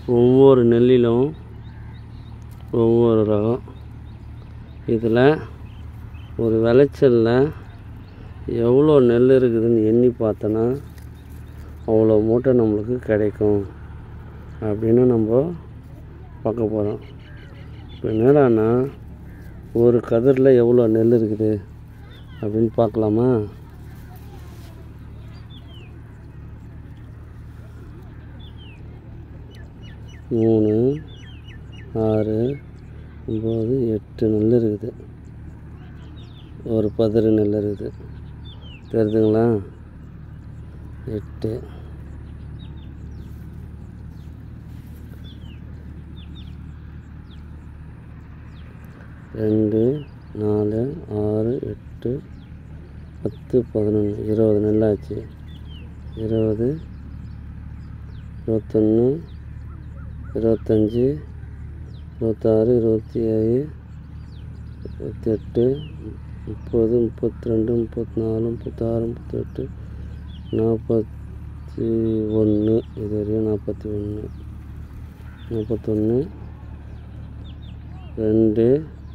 ஒவ்வொரு நெல்லிலும் ஒவ்வொரு ரகம் இதில் ஒரு விளைச்சலில் எவ்வளோ நெல் இருக்குதுன்னு எண்ணி பார்த்தோன்னா அவ்வளோ மூட்டை நம்மளுக்கு கிடைக்கும் அப்படின்னு நம்ம பார்க்க போகிறோம் இப்போ என்னடான்னா ஒரு கதிரில் எவ்வளோ நெல் இருக்குது அப்படின்னு பார்க்கலாமா மூணு ஆறு ஒம்பது எட்டு நெல் இருக்குது ஒரு பதிரு நெல் இருக்குது தெரியுதுங்களா எட்டு ரெண்டு நாலு ஆறு எட்டு பத்து பதினொன்று இருபது நெல்லாச்சு இருபது இருபத்தொன்று இருபத்தஞ்சி இருபத்தாறு இருபத்தி ஏழு இருபத்தெட்டு முப்பது முப்பத்தி ரெண்டு முப்பத்தி நாலு முப்பத்தாறு முப்பத்தெட்டு நாற்பத்தி ஒன்று இது வரையும் நாற்பத்தி ஒன்று நாற்பத்தொன்று ரெண்டு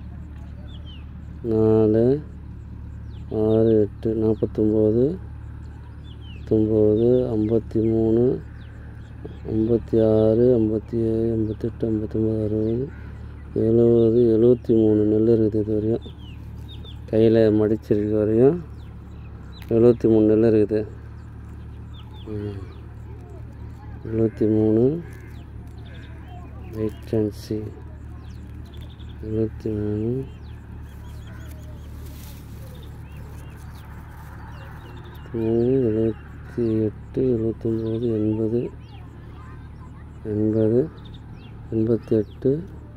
நாலு ஆறு எட்டு நாற்பத்தொம்போது தொம்பது ஐம்பத்தி மூணு ஐம்பத்தி ஆறு ஐம்பத்தி ஏழு ஐம்பத்தெட்டு ஐம்பத்தொம்பது அறுபது எழுபது எழுபத்தி மூணு நெல் இருக்குது இது வரையும் கையில் மடிச்சிருக்க வரையும் எழுபத்தி மூணு நெல் இருக்குது ம். எழுபத்தி மூணு வெயிட் அண்ட் சி எழுபத்தி மூணு மூணு எழுபத்தி எட்டு எழுபத்தொம்போது எண்பது எண்பது எண்பத்தி எட்டு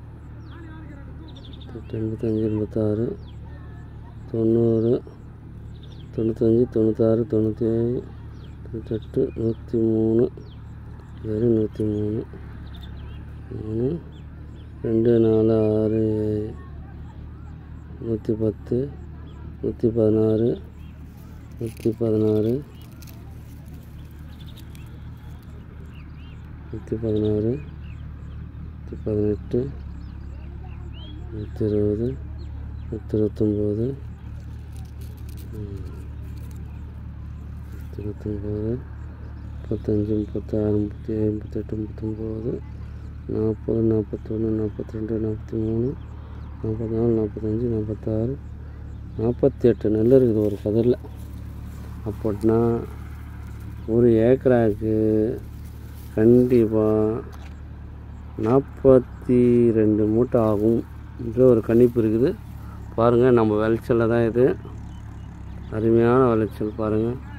எட்டு எண்பத்தஞ்சு எண்பத்தாறு தொண்ணூறு தொண்ணூத்தஞ்சு தொண்ணூத்தாறு தொண்ணூற்றி ஏழு தொண்ணூத்தெட்டு நூற்றி மூணு வெறும் நூற்றி மூணு மூணு ரெண்டு நாலு ஆறு ஏழு நூற்றி பத்து நூற்றி பதினாறு நூற்றி பதினாறு நூற்றி பதினாறு நூற்றி பதினெட்டு நூற்றி இருபது நூற்றி இருபத்தொம்போது நூற்றி இருபத்தொம்போது முப்பத்தஞ்சு முப்பத்தாறு முப்பத்தி ஏழு முப்பத்தெட்டு முப்பத்தொம்போது நாற்பது நாற்பத்தொன்று நாற்பத்தி ரெண்டு நாற்பத்தி மூணு நாற்பத்தி நாலு நாற்பத்தஞ்சு நாற்பத்தாறு நாற்பத்தி எட்டு நெல் இருக்குது ஒரு கதிரில் அப்படின்னா ஒரு ஏக்கராக்கு கண்டிப்பாக நாற்பத்தி ரெண்டு மூட்டை ஆகும் என்ற ஒரு கணிப்பு இருக்குது பாருங்கள் நம்ம விளைச்சலில் தான் இது அருமையான விளைச்சல் பாருங்கள்